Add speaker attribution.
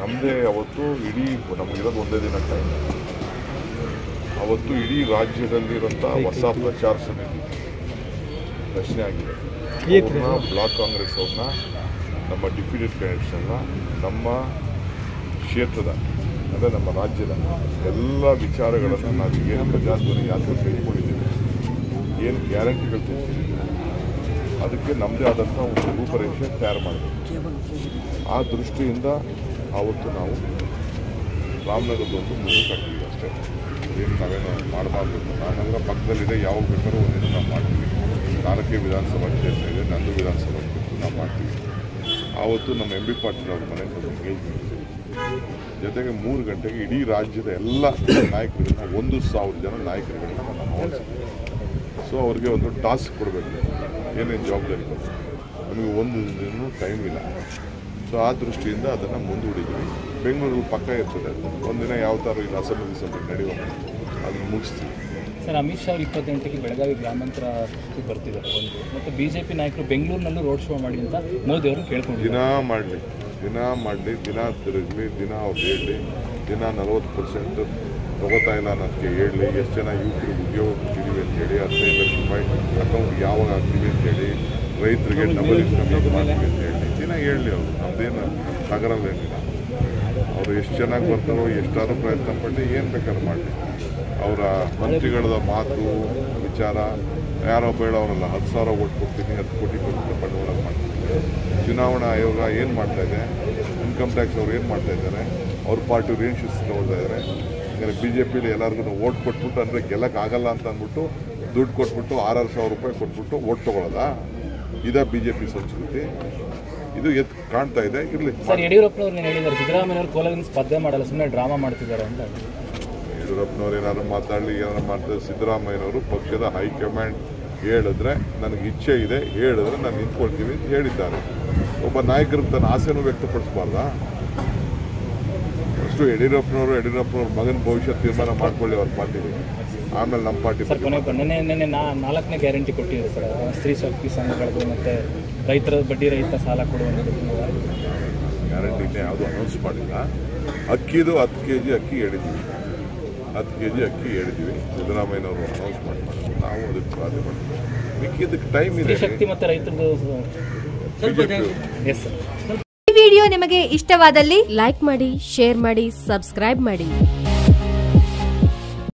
Speaker 1: ನಮ್ಮದೇ ಅವತ್ತು ಇಡೀ ನಮಗಿರೋದು ಒಂದೇ ದಿನ ಟೈಮ್ ಅವತ್ತು ಇಡೀ ರಾಜ್ಯದಲ್ಲಿರೋಂಥ ಹೊಸ ಪ್ರಚಾರ ಸಮಿತಿ ರಚನೆ ಆಗಿದೆ ಅವ್ರನ್ನ ಬ್ಲಾಕ್ ಕಾಂಗ್ರೆಸ್ ಅವ್ರನ್ನ ನಮ್ಮ ಡಿಪ್ಯೂಟೆಡ್ ಕ್ಯಾಂಡಿಡೇಟ್ಸನ್ನ ನಮ್ಮ ಕ್ಷೇತ್ರದ ಅಂದರೆ ನಮ್ಮ ರಾಜ್ಯದ ಎಲ್ಲ ವಿಚಾರಗಳನ್ನು ನಾವು ಏನು ಪ್ರಜಾಧ್ವನಿ ಯಾತ್ರೆ ತೆಗೆದುಕೊಂಡಿದ್ದೀವಿ ಏನು ಗ್ಯಾರಂಟಿಗಳು ತೆಗೆದುಕೊಂಡಿದ್ದೀವಿ ಅದಕ್ಕೆ ನಮ್ಮದೇ ಆದಂಥ ಒಂದು ರೂಪರೇಷೆ ತಯಾರು ಮಾಡಬೇಕು ಆ ದೃಷ್ಟಿಯಿಂದ ಆವತ್ತು ನಾವು ರಾಮನಗರದೊಂದು ಮುಂದಕ್ಕೆ ಹಾಕಿದ್ದೀವಿ ಅಷ್ಟೇ ಏನು ನಾವೇನು ಮಾಡಬಾರ್ದು ರಾಮನಗರ ಪಕ್ಕದಲ್ಲಿದೆ ಯಾವಾಗ ಬೇಕಾದ್ರೂ ಒಂದಿನ ನಾವು ಮಾಡ್ತೀವಿ ನಾಲ್ಕೇ ವಿಧಾನಸಭಾ ಕ್ಷೇತ್ರ ಇದೆ ನಂದು ವಿಧಾನಸಭಾ ಕ್ಷೇತ್ರ ನಾವು ಮಾಡ್ತೀವಿ ಆವತ್ತು ನಮ್ಮ ಎಂ ಬಿ ಪಾಟೀಲ್ ಅವ್ರ ಮನೆಗೆ ಒಂದು ಎಂಗೇಜ್ಮೆಂಟ್ ಇದೆ ಜೊತೆಗೆ ಮೂರು ಗಂಟೆಗೆ ಇಡೀ ರಾಜ್ಯದ ಎಲ್ಲ ನಾಯಕರುಗಳನ್ನ ಒಂದು ಸಾವಿರ ಜನ ನಾಯಕರುಗಳನ್ನ ನಾವು ಆಹ್ವಾನಿಸ್ತೀವಿ ಸೊ ಅವ್ರಿಗೆ ಒಂದು ಟಾಸ್ಕ್ ಕೊಡಬೇಕು ಏನೇನು ಜವಾಬ್ದಾರಿ ಕೊಡಬೇಕು ನಮಗೆ ಒಂದು ದಿನ ಟೈಮ್ ಇಲ್ಲ ಸೊ ಆ ದೃಷ್ಟಿಯಿಂದ ಅದನ್ನು ಮುಂದೂಡಿದ್ವಿ ಬೆಂಗಳೂರು ಪಕ್ಕ ಇರ್ತದೆ ಒಂದಿನ ಯಾವ ಥರ ಇಲ್ಲಿ ಅಸೆಂಬ್ಲಿ ಗಿಸೆಂಬ್ಲಿ ನಡೆಯುವ ಅದನ್ನು ಮುಗಿಸ್ತೀವಿ
Speaker 2: ಸರ್ ಅಮಿತ್ ಶಾ ಅವ್ರು ಇಪ್ಪತ್ತೆಂಟಕ್ಕೆ ಬೆಳಗಾವಿ ಗ್ರಾಮಾಂತರ ಬರ್ತಿದ್ದಾರೆ ಒಂದು ಮತ್ತು ಬಿ ಜೆ ಪಿ ನಾಯಕರು ಬೆಂಗಳೂರಿನಲ್ಲೂ ರೋಡ್ ಶೋ ಮಾಡಿ ಅಂತ ಮೋದಿ ಅವರು ಕೇಳ್ಕೊಂಡಿದ್ದಾರೆ
Speaker 1: ದಿನ ಮಾಡಲಿ ದಿನ ಮಾಡಲಿ ದಿನ ತಿರುಗಲಿ ದಿನ ಅವ್ರು ಹೇಳಲಿ ದಿನ ನಲವತ್ತು ಪರ್ಸೆಂಟ್ ತಗೋತಾ ಇಲ್ಲ ಅನ್ನೋದಕ್ಕೆ ಹೇಳಲಿ ಎಷ್ಟು ಜನ ಯುವಕರಿಗೆ ಉದ್ಯೋಗ ಕೊಟ್ಟಿದ್ದೀವಿ ಅಂತ ಹೇಳಿ ಹದಿನೈದು ಲಕ್ಷ ರೂಪಾಯಿ ಅಕೌಂಟ್ ಯಾವಾಗ ಹಾಕ್ತೀವಿ ಅಂತ ಹೇಳಿ ರೈತರಿಗೆ ಡಬಲ್ ಇನ್ಕಮ್ ಹೇಗೆ ಮಾಡ್ತೀವಿ ಅಂತ ಹೇಳಿ ದಿನ ಹೇಳಲಿ ಅವರು ನಮ್ಮದೇನು ನಗರಲ್ಲೇನಿಲ್ಲ ಅವರು ಎಷ್ಟು ಚೆನ್ನಾಗಿ ಬರ್ತಾರೋ ಎಷ್ಟಾದ್ರೂ ಪ್ರಯತ್ನ ಪಟ್ಟು ಏನು ಬೇಕಾದ್ರೂ ಮಾಡಲಿ ಅವರ ಮಂತ್ರಿಗಳ ಮಾತು ವಿಚಾರ ಯಾರೋ ಬೇಡವರಲ್ಲ ಹತ್ತು ಸಾವಿರ ಓಟ್ ಕೊಡ್ತೀನಿ ಹತ್ತು ಕೋಟಿ ಕೊಟ್ಟು ಬಂಡವಾಳ ಮಾಡ್ತೀನಿ ಚುನಾವಣಾ ಆಯೋಗ ಏನು ಮಾಡ್ತಾ ಇದೆ ಇನ್ಕಮ್ ಟ್ಯಾಕ್ಸ್ ಅವ್ರು ಏನು ಮಾಡ್ತಾ ಇದ್ದಾರೆ ಅವ್ರ ಪಾರ್ಟಿಯವ್ರು ಏನು ಶಿಸ್ತು ತಗೊಳ್ತಾ ಇದ್ದಾರೆ ಹಂಗಾರೆ ಬಿ ಜೆ ಪಿಲಿ ಎಲ್ಲರಿಗೂ ಓಟ್ ಕೊಟ್ಬಿಟ್ಟು ಅಂದರೆ ಗೆಲ್ಲಕ್ಕಾಗಲ್ಲ ಅಂತ ಅಂದ್ಬಿಟ್ಟು ದುಡ್ಡು ಕೊಟ್ಬಿಟ್ಟು ಆರಾರು ಸಾವಿರ ರೂಪಾಯಿ ಕೊಟ್ಬಿಟ್ಟು ಓಟ್ ತೊಗೊಳ್ಳೋದಾ ಇದೇ ಬಿ ಜೆ ಪಿ ಸಂಸ್ಕೃತಿ ಇದು ಎತ್ ಕಾಣ್ತಾ ಇದೆ ಇರಲಿ
Speaker 2: ಸರ್ ಯಡಿಯೂರಪ್ಪನವ್ರು ಏನು ಹೇಳಿದ್ದಾರೆ ಸಿದ್ದರಾಮಯ್ಯವ್ರು ಕೋಲಾರದಿಂದ ಸ್ಪರ್ಧೆ ಮಾಡಲ್ಲ ಸುಮ್ಮನೆ ಡ್ರಾಮಾ ಮಾಡ್ತಿದ್ದಾರೆ ಅಂತ
Speaker 1: ಯಡಿಯೂರಪ್ಪನವ್ರು ಏನಾದ್ರು ಮಾತಾಡಲಿ ಏನಾದ್ರು ಮಾಡ್ತಾರೆ ಸಿದ್ದರಾಮಯ್ಯನವರು ಪಕ್ಷದ ಹೈಕಮಾಂಡ್ ಹೇಳಿದ್ರೆ ನನಗೆ ಇಚ್ಛೆ ಇದೆ ಹೇಳಿದ್ರೆ ನಾನು ನಿಂತ್ಕೊಳ್ತೀವಿ ಅಂತ ಹೇಳಿದ್ದಾರೆ ಒಬ್ಬ ನಾಯಕರು ತನ್ನ ಆಸೆನೂ ವ್ಯಕ್ತಪಡಿಸಬಾರ್ದಾ ಅಷ್ಟು ಯಡಿಯೂರಪ್ಪನವರು ಯಡಿಯೂರಪ್ಪನವ್ರ ಮಗನ ಭವಿಷ್ಯ ತೀರ್ಮಾನ ಮಾಡ್ಕೊಳ್ಳಿ ಅವ್ರ ಪಾರ್ಟಿಗೆ ಆಮೇಲೆ ನಮ್ಮ ಪಾರ್ಟಿ
Speaker 2: ಸರ್ ಕೊನೆ ನಿನ್ನೆ ನಿನ್ನೆ ನಾ ನಾಲ್ಕನೇ ಗ್ಯಾರಂಟಿ ಕೊಟ್ಟಿದೆ ಸರ್ ಸ್ತ್ರೀ ಶಕ್ತಿ ಸಂಘಗಳದ್ದು ಮತ್ತು ರೈತರ ಬಡ್ಡಿ ರಹಿತ ಸಾಲ ಕೊಡುವಂಥದ್ದು
Speaker 1: ಗ್ಯಾರಂಟಿನೇ ಯಾವುದು ಅನೌನ್ಸ್ ಮಾಡಿಲ್ಲ ಅಕ್ಕಿದು ಹತ್ತು ಕೆ ಜಿ ಅಕ್ಕಿ ಹೇಳಿದ್ವಿ ಹತ್ತು ಕೆ ಜಿ ಅಕ್ಕಿ ಹೇಳಿದ್ವಿ ಸಿದ್ದರಾಮಯ್ಯನವರು ಅನೌನ್ಸ್ ಮಾಡಿ ನಾವು ಅದಕ್ಕೆ ಬಾಧೆ ಮಾಡ್ತೀವಿ ಮಿಕ್ಕಿದ್ದಕ್ಕೆ ಟೈಮ್
Speaker 2: ಸ್ತ್ರೀ
Speaker 1: ಇದೆ
Speaker 2: ಶಕ್ತಿ ಮತ್ತು ರೈತರದ್ದು
Speaker 1: ಬಿಜೆಪಿ
Speaker 2: ಎಸ್ ಸರ್
Speaker 3: ಈ ವಿಡಿಯೋ ನಿಮಗೆ ಇಷ್ಟವಾದಲ್ಲಿ ಲೈಕ್ ಮಾಡಿ ಶೇರ್ ಮಾಡಿ ಸಬ್ಸ್ಕ್ರೈಬ್ ಮಾಡಿ